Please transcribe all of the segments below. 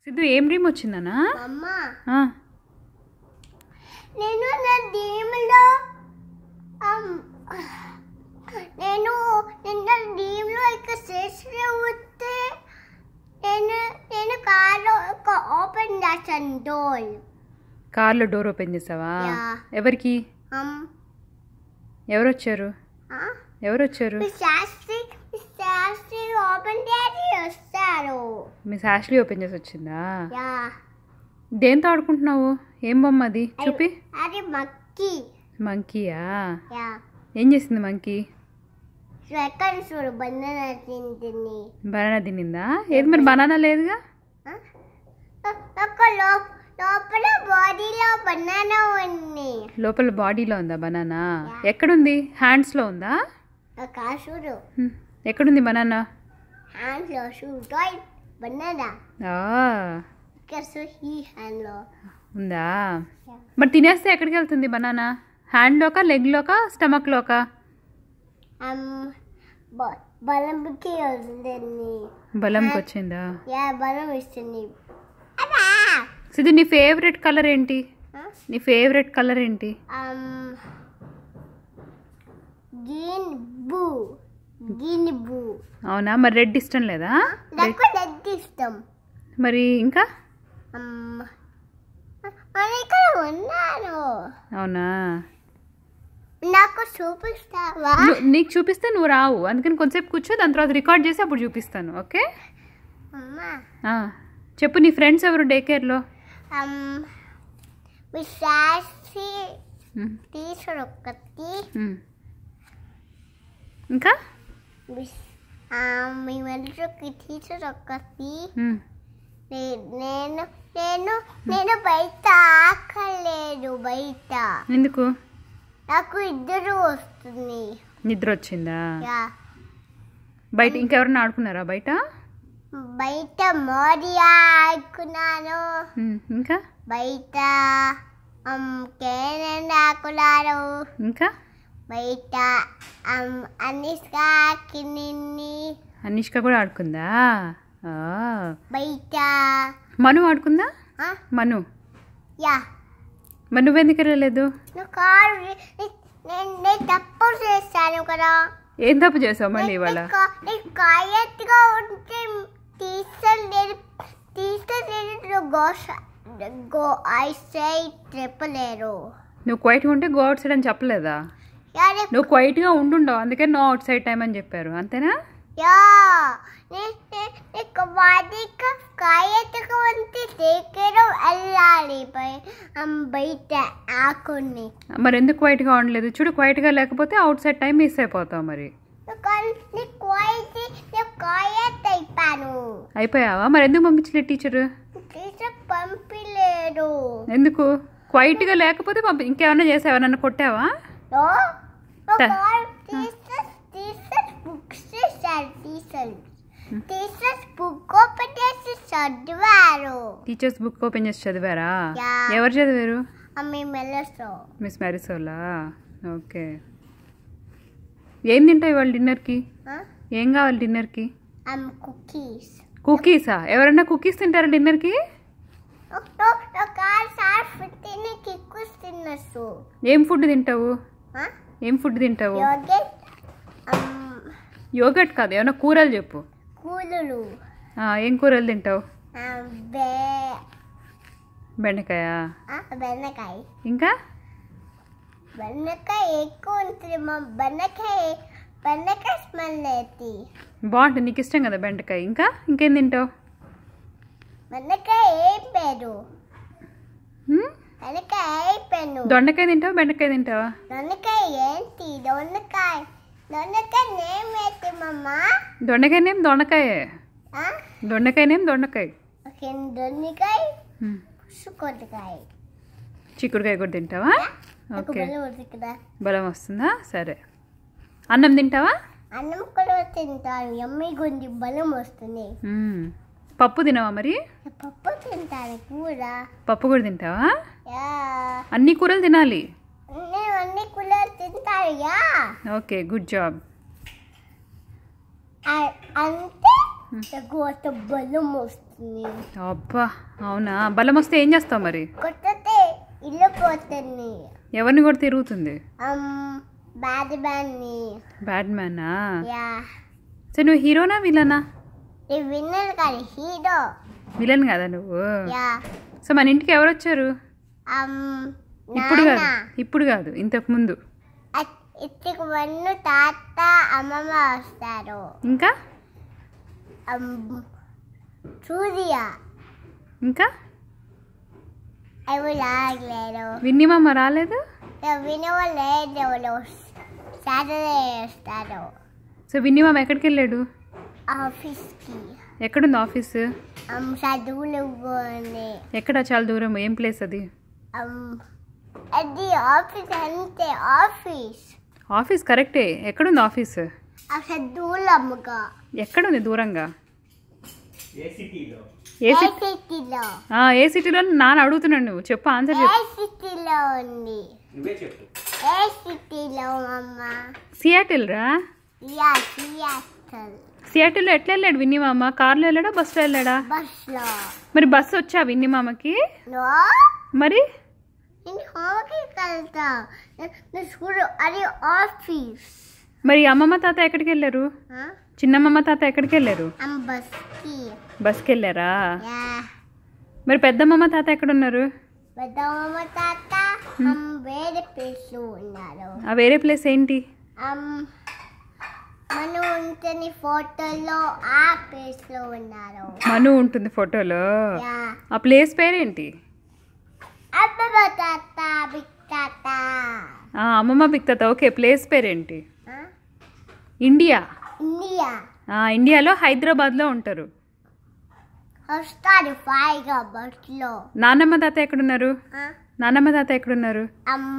సిద్ధు ఏం డ్రీమ్ వచ్చిందనా అమ్మ ఆ, నేను నా డ్రీమ్లో నేను నిన్న డ్రీమ్లో ఇక చేసి వస్తే నేను నేను కారు ఒక ఓపెన్ చేశాను డోర్ కార్లో డోర్ ఓపెన్ చేసావా యా. ఎవరికి ఎవరు వచ్చారు ఎవరు వచ్చారు శాస్త్రి శాస్త్రి ఓపెన్ చేసి వస్తారు మీ శాష్లీ ఓపెన్ చేసి వచ్చిందా యా దేంతో ఆడుకుంటున్నావు ఏం బొమ్మ అది చూపి అది మక్కి మంకీయా యా ఏం చేసింది మంకీ సెకండ్ చూడు బంధన తింటుంది బనానా తినిందా ఏది మరి బనానా లేదుగా ఒక లో- లోపల బాడీలో బనానా ఉంది లోపల బాడీలో ఉందా బనానా ఎక్కడుంది హ్యాండ్స్లో ఉందా ఒక చూడు హ్మ్. ఎక్కడుంది బనానా హ్యాండ్ లో చూడు టాయ్ బనానా ఆ, ఇక్కడ చూ ఈ హ్యాండ్ లో ఉందా మరి తినేస్తే ఎక్కడికి వెళ్తుంది బనానా హ్యాండ్లోకా లెగ్లోకా స్టమక్లోకా బలంకి వస్తుంది బలంకి వచ్చిందా యా బలం ఇస్తుంది అబ్బా! సిద్ధు నీ ఫేవరెట్ కలర్ ఏంటి ఆ? నీ ఫేవరెట్ కలర్ ఏంటి Um, గ్రీన్ బూ గ్రీన్ బూ అవునా మరి రెడ్ ఇష్టం లేదా నాకు రెడ్ ఇష్టం మరి ఇంకా Um, మన ఇక్కడ ఉన్నాను అవునా నాకు చూపిస్తావా ను- నీకు చూపిస్తే నువ్వు రావు అందుకని కొంచెంసేపు కూర్చో దాని తర్వాత రికార్డ్ చేసి అప్పుడు చూపిస్తాను ఓకే అమ్మా ఆ, చెప్పు నీ ఫ్రెండ్స్ ఎవరు డే కేర్లో um, మీ శాస్త్రి టీచర్ ఒకటి ఇంకా మీ ఆ, మీ మనుషులకి టీచర్ ఒకటి ఉమ్, నే- నేను నేను నేను బయట ఆకలేదు బయట ఎందుకు నాకు ఇద్దరు వస్తుంది నిద్ర వచ్చిందా యా బయట ఇంకెవరన్నా ఆడుకున్నారా బయట బయట మోడీ ఆడుకున్నాను ఉమ్, ఇంకా బయట కేనన్ ఆడుకున్నాను ఇంకా బయట అనిస్కా కిన్ని అనిష్క కూడా ఆడుకుందా ఆ, బయట మను ఆడుకుందా ఆ, మను యా మరి నువ్వెందుకు వెళ్ళలేదు నువ్వు కారు నేను నేను తప్పు చేస్తాను కదా ఏం తప్పు చేసావు మళ్ళీ ఇవాళ నీకు కాయత్గా ఉంటే టీచర్ నేను టీచర్ నేను గోష గో ఐ సై చెప్పలేరు నువ్వు క్వైట్గా ఉంటే గో అవుట్ సైడ్ అని చెప్పలేదా యా నీ- నువ్వు క్వైట్గా ఉండుండవు అందుకే నో అవుట్ సైడ్ టైం అని చెప్పారు అంతేనా యా నీ- నీ- నీకు వాడిక కాయత్గా ఉంటే దగ్గర వెళ్ళాలి బయ- అమ్ బయట ఆకుని మరి ఎందుకు క్వైట్గా ఉండలేదు చూడు క్వైట్గా లేకపోతే అవుట్ సైడ్ టైం మిస్ అయిపోతావు మరి నీకు అయితే నేను కాయత్ అయిపోయాను అయిపోయావా మరి ఎందుకు పంపించలేదు టీచర్ టీచర్ పంపిలేరు ఎందుకు క్వైట్గా లేకపోతే పంపి ఇంకేమన్నా చేసావా ఎవరన్నా కొట్టావా No, no, Ta- God, teachers, teachers books చేశారు టీచర్స్ టీచర్స్ బుక్ ఓపెన్ చేసి చదివారు టీచర్స్ బుక్ ఓపెన్ చేసి చదివారా Yeah. ఎవరు చదివారు అమ్మి మెల్లస్తో మిస్ మ్యారిసోలా ఓకే ఏం తింటావు ఇవాళ డిన్నర్కి ఏం కావాలి డిన్నర్కి అమ్ కుకీస్ కుకీసా ఎవరన్నా కుకీస్ తింటారా డిన్నర్కి కాదు సార్ ఫిఫ్టీన్ కిక్కుస్ తిన్నచ్చు ఏం ఫుడ్ తింటావు ఏం ఫుడ్ తింటావు యోగెట్ యోగట్ కాదు ఏమన్నా కూరలు చెప్పు కూలలు ఆ, ఏం కూరలు తింటావు బే బెండకాయ ఆ, బెండకాయ ఇంకా బెండకాయ ఎక్కువ ఉంటుంది మా బెండకాయ బెండకాయ స్మెల్ అయితే బాగుంటుంది నీకు ఇష్టం కదా బెండకాయ ఇంకా ఇంకేం తింటావు బెండకాయ ఏం పేరు హ్మ్? బెండకాయ ఏ పెను దొండకాయ తింటావా బెండకాయ తింటావా దొండకాయ ఏంటి దొండకాయ దొండకాయ నేమ్ ఏంటి మమ్మ దొండకాయ నేమ్ దొండకాయే ఆ? దొండకాయ నేమ్ దొండకాయ ఓకే దొండకాయ హ్మ్. పుసుకొండకాయ చిక్కుడుకాయ కూడా తింటావా నాకు ఓకే బలం ఉంది కదా బలం వస్తుందా సరే అన్నం తింటావా అన్నం కూడా తింటాను ఎమ్మి గుండి బలం వస్తుంది మ్మ్. పప్పు తినవా మరి పప్పు తింటాను కూర పప్పు కూడా తింటావా యా అన్ని కూరలు తినాలి నేను అన్ని కూరలు తింటాను యా ఓకే గుడ్ జాబ్ అ- అంతే నాకు అంత బలం వస్తుంది పోతుంది అబ్బా అవునా బలం వస్తే ఏం చేస్తావు మరి కొట్టతే ఇల్లు పోతుంది ఎవరిని కూడా తిరుగుతుంది అమ్ బ్యాడ్ బ్యాన్ని బ్యాడ్ మ్యానా యా సో నువ్వు హీరోనా విలనా ఈ విన్నర్ కాదు హీరో విలన్ కదా నువ్వు యా సో మన ఇంటికి ఎవరు వచ్చారు అమ్ ఇప్పుడు కాదు నాన్న ఇప్పుడు కాదు ఇంతకు ముందు ఇక్కడికి వన్ను తాత అమ్మమ్మ వస్తారు ఇంకా అమ్ సూర్య ఇంకా అవి రాగలేరు విన్నీమమ్మ రాలేదు వినవలేదు ఎవరు సాటర్డే వస్తారు సో విన్నీమమ్మ ఎక్కడికి వెళ్ళాడు ఆఫీస్కి ఎక్కడుంది ఆఫీస్ అమ్ చదువులు పోని ఎక్కడ చాలా దూరం ఏం ప్లేస్ అది అమ్ అది ఆఫీస్ అంతే ఆఫీస్ ఆఫీస్ కరెక్టే ఎక్కడుంది ఆఫీస్ ఆ చదువులు అమ్మగా ఎక్కడుంది దూరంగా ఏ సిటీలో ఏ ఏ సి సిటీలో ఆ, ఏ సిటీలో నాన్న అడుగుతున్నాడు నువ్వు చెప్పు ఆన్సర్ ఏ చెప్పు సిటీలో ఉంది నువ్వే చెప్పు ఏ సిటీలో అమ్మ సియాటిల్ రా యా సియాటల్ సియాటిల్లో ఎట్లా వెళ్ళాడు విన్నీ మామ కార్లో వెళ్ళాడా బస్సులో వెళ్ళాడా బస్లో మరి బస్సు వచ్చా విన్నీ మామకి నో మరి నేను హోమ్కి వెళ్తా నేను స్కూల్ అది ఆఫీస్ మరి అమ్మమ్మ తాత ఎక్కడికి వెళ్ళారు చిన్నమ్మమ్మ తాత ఎక్కడికి వెళ్ళారు అమ్ బస్కి బస్కి వెళ్ళారా యా మరి పెద్దమ్మమ్మ తాత ఎక్కడున్నారు పెద్దమ్మ తాత అమ్ వేరే ప్లేస్లో ఉన్నారు ఆ వేరే ప్లేస్ ఏంటి అమ్ మనం ఉంటని ఫోటోలో ఆ ప్లేస్లో ఉన్నారు మను ఉంటుంది ఫోటోలో యా ఆ ప్లేస్ పేరేంటి అబ్బమ్మ తాత బిగ్ తాత ఆ, అమ్మమ్మ బిక్ తాత ఓకే ప్లేస్ పేరేంటి ఆ? ఇండియా ఇండియా ఆ, ఇండియాలో హైదరాబాద్లో ఉంటారు వస్తారు ఫైగా బస్లో నాన్నమ్మ తాత ఎక్కడున్నారు ఆ? నాన్నమ్మ తాత ఎక్కడున్నారు అమ్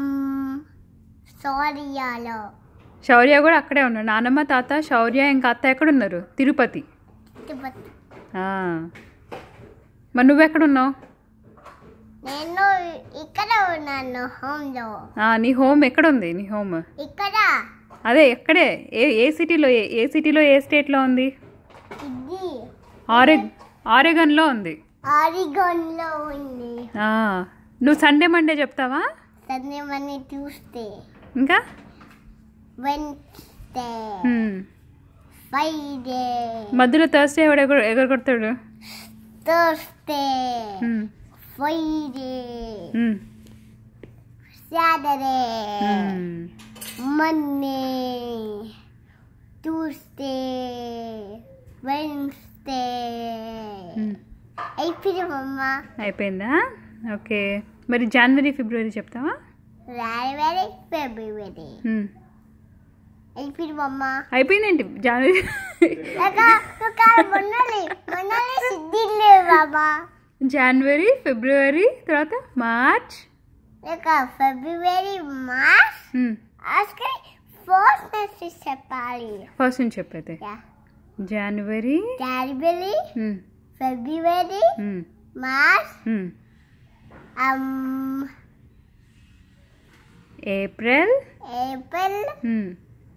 సోరియాలో శౌర్య కూడా అక్కడే ఉన్నారు నాన్నమ్మ తాత శౌర్య ఇంకా అత్త ఎక్కడున్నారు తిరుపతి తిరుపతి ఆ. మరి నువ్వెక్కడున్నావు నేను ఇక్కడ ఉన్నాను హోమ్లో ఆ, నీ హోమ్ ఎక్కడుంది నీ హోమ్ ఇక్కడ అదే ఎక్కడే ఏ ఏ సిటీలో ఏ ఏ సిటీలో ఏ స్టేట్లో ఉంది ఇది ఆరె ఆరెగన్లో ఉంది ఆరిగోన్లో ఉంది ఆ, నువ్వు సండే మండే చెప్తావా సండే మనీ ట్యూస్డే ఇంకా వెన్స్డే హ్మ్. ఫ్రైడే మధ్యలో థర్స్డే ఎవడు ఎగర ఎగరగొడతాడు Thursday hmm. Friday hmm. Saturday hmm. Monday Tuesday Wednesday hmm. అయిపోయిందమ్మ అయిపోయిందా ఓకే మరి జనవరి ఫిబ్రవరి చెప్తావా జనవరి ఫిబ్రవరి హ్మ్. అయిపోయిందమ్మ అయిపోయిందేంటి జనవరి ఒక ఒక మొన్నలి మొన్నలి సిద్ధిలే బాబా జనవరి ఫిబ్రవరి తర్వాత మార్చ్ ఒక ఫిబ్రవరి మార్చ్ హ్మ్. అసలు ఫస్ట్ నుంచి చెప్పాలి ఫస్ట్ నుంచి చెప్పైతే యా జనవరి జనవరి హ్మ్. ఫిబ్రవరి హ్మ్. March hmm. um April April hmm.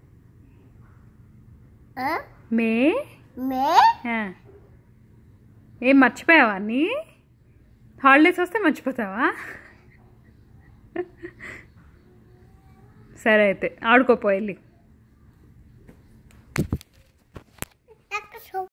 uh, May May ఆ. ఏం మర్చిపోయావా అన్నీ హాలిడేస్ వస్తే మర్చిపోతావా సరే అయితే ఆడుకోపో వెళ్ళి